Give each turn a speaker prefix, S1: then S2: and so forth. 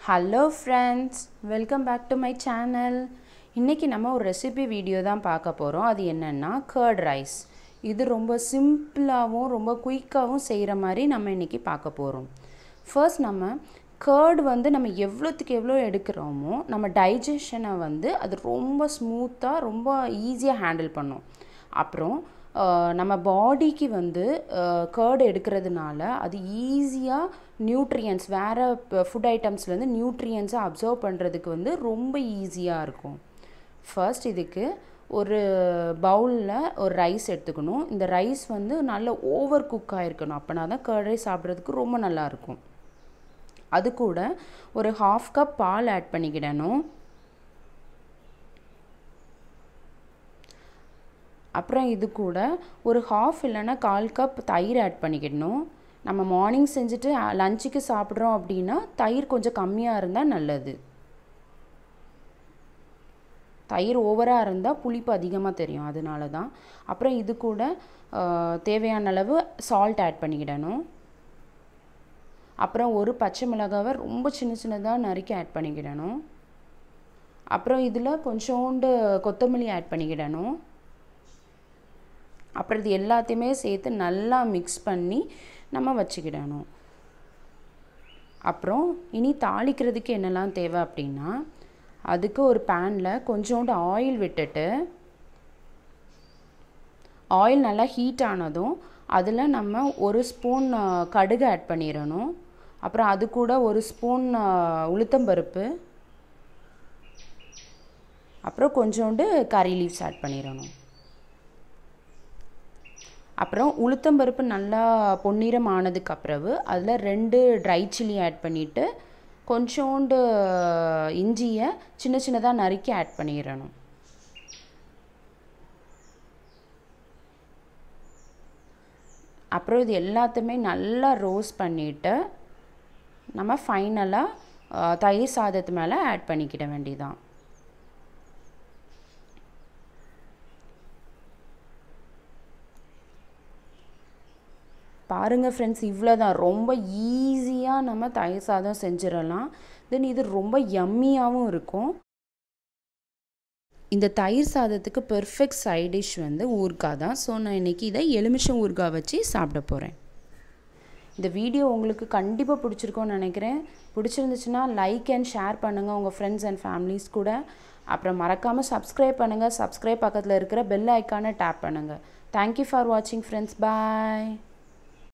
S1: hello friends welcome back to my channel இன்றைக்கி நம்ம ஒரு ரெசிபி வீடியோ தான் பார்க்க போகிறோம் அது என்னென்னா கர்ட் ரைஸ் இது ரொம்ப சிம்பிளாகவும் ரொம்ப குயிக்காகவும் செய்கிற மாதிரி நம்ம இன்றைக்கி பார்க்க போகிறோம் ஃபர்ஸ்ட் நம்ம கர்டு வந்து நம்ம எவ்வளோத்துக்கு எவ்வளோ எடுக்கிறோமோ நம்ம டைஜஷனை வந்து அது ரொம்ப ஸ்மூத்தாக ரொம்ப ஈஸியாக ஹேண்டில் பண்ணும் அப்புறம் ஆஹ், நம்ம பாடிக்கு வந்து கர்டு எடுக்கிறதுனால அது ஈஸியாக நியூட்ரியன்ஸ் வேறு ஃபுட் ஐட்டம்ஸ்லேருந்து நியூட்ரியன்ஸை அப்சர்வ் பண்ணுறதுக்கு வந்து ரொம்ப ஈஸியாக இருக்கும் ஃபர்ஸ்ட் இதுக்கு ஒரு பவுலில் ஒரு ரைஸ் எடுத்துக்கணும் இந்த ரைஸ் வந்து நல்ல ஓவர் குக் ஆகிருக்கணும் அப்போனா தான் கர்ட் ரைஸ் சாப்பிட்றதுக்கு ரொம்ப நல்லாயிருக்கும் அது கூட ஒரு ஹாஃப் கப் பால் ஆட் பண்ணிக்கிடணும் அப்புறம் இது கூட ஒரு ஹாஃப் இல்லைன்னா கால் கப் தயிர் ஆட் பண்ணிக்கிடணும் நம்ம மார்னிங் செஞ்சுட்டு லஞ்சுக்கு சாப்பிட்றோம் அப்படின்னா தயிர் கொஞ்சம் கம்மியாக இருந்தால் நல்லது தயிர் ஓவராக இருந்தால் புளிப்பு அதிகமாக தெரியும் அதனால தான் அப்புறம் இது கூட ஆஹ், தேவையான அளவு சால்ட் ஆட் பண்ணிக்கிடணும் அப்புறம் ஒரு பச்சை மிளகாவை ரொம்ப சின்ன சின்னதாக நறுக்கி ஆட் பண்ணிக்கிடணும் அப்புறம் இதில் கொஞ்சோண்டு கொத்தமல்லி ஆட் பண்ணிக்கிடணும் அப்புறம் இது எல்லாத்தையுமே சேர்த்து நல்லா மிக்ஸ் பண்ணி நம்ம வச்சுக்கிடணும் அப்புறம் இனி தாளிக்கிறதுக்கு என்னெல்லாம் தேவை அப்படின்னா அதுக்கு ஒரு பேனில் கொஞ்சோண்டு ஆயில் விட்டுட்டு ஆயில் நல்லா ஹீட் ஆனதும் அதில் நம்ம ஒரு ஸ்பூன் கடுகு ஆட் பண்ணிடணும் அப்புறம் அது கூட ஒரு ஸ்பூன் உளுத்தம்பருப்பு அப்புறம் கொஞ்சோண்டு கறி லீவ்ஸ் ஆட் பண்ணிடணும் அப்புறம் உளுத்தம்பருப்பு நல்லா பொன்னிறம் ஆனதுக்கு அப்புறவு அதில் ரெண்டு ட்ரை சில்லி ஆட் பண்ணிவிட்டு கொஞ்சோண்டு இஞ்சியை சின்ன சின்னதாக நறுக்கி ஆட் பண்ணிடணும் அப்புறம் இது எல்லாத்தையுமே நல்லா ரோஸ்ட் பண்ணிவிட்டு நம்ம ஃபைனலாக தயிர் சாதத்து மேலே ஆட் பண்ணிக்கிட வேண்டியதான் பாருங்கள் ஃப்ரெண்ட்ஸ் இவ்வளோ தான் ரொம்ப ஈஸியாக நம்ம தயிர் சாதம் செஞ்சிடலாம் தென் இது ரொம்ப யம்மியாகவும் இருக்கும் இந்த தயிர் சாதத்துக்கு பெர்ஃபெக்ட் சைட் டிஷ் வந்து ஊறுகாய் தான் ஸோ நான் இன்றைக்கி இதை எலுமிச்சம் ஊறுகாய் வச்சு சாப்பிட போகிறேன் இந்த வீடியோ உங்களுக்கு கண்டிப்பாக பிடிச்சிருக்கோன்னு நினைக்கிறேன் பிடிச்சிருந்துச்சுன்னா லைக் அண்ட் ஷேர் பண்ணுங்கள் உங்கள் ஃப்ரெண்ட்ஸ் அண்ட் ஃபேமிலிஸ் கூட அப்புறம் மறக்காமல் சப்ஸ்கிரைப் பண்ணுங்கள் சப்ஸ்கிரைப் பக்கத்தில் இருக்கிற பெல் ஐக்கானை டேப் பண்ணுங்கள் தேங்க்யூ ஃபார் வாட்சிங் ஃப்ரெண்ட்ஸ் பாய்